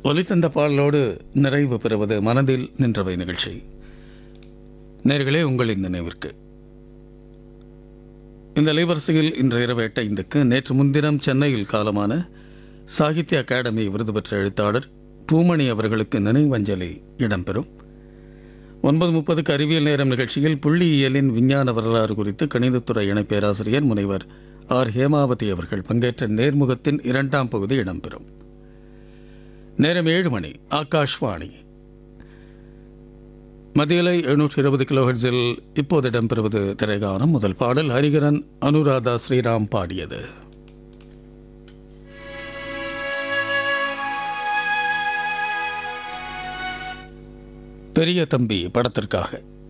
ஒலித்தந்த பாடலோடு நிறைவு பெறுவது மனதில் நின்றவை நிகழ்ச்சி நேர்களே உங்களின் நினைவிற்கு இந்த அலைவரிசையில் இன்று இரவு எட்டு ஐந்துக்கு நேற்று முன்தினம் சென்னையில் காலமான சாகித்ய அகாடமி விருது பெற்ற எழுத்தாளர் பூமணி அவர்களுக்கு நினைவஞ்சலி இடம்பெறும் ஒன்பது முப்பதுக்கு அறிவியல் நேரம் நிகழ்ச்சியில் புள்ளியியலின் விஞ்ஞான வரலாறு குறித்து கணிதத்துறை இணை பேராசிரியர் முனைவர் ஆர் ஹேமாவதி அவர்கள் பங்கேற்ற நேர்முகத்தின் இரண்டாம் பகுதி இடம்பெறும் நேரம் ஏழு மணி ஆகாஷ்வாணி மதியலை எழுநூற்றி இருபது கிலோஹெட்ஸில் இப்போது இடம்பெறுவது திரைகானம் முதல் பாடல் ஹரிகரன் அனுராதா ஸ்ரீராம் பாடியது பெரிய தம்பி படத்திற்காக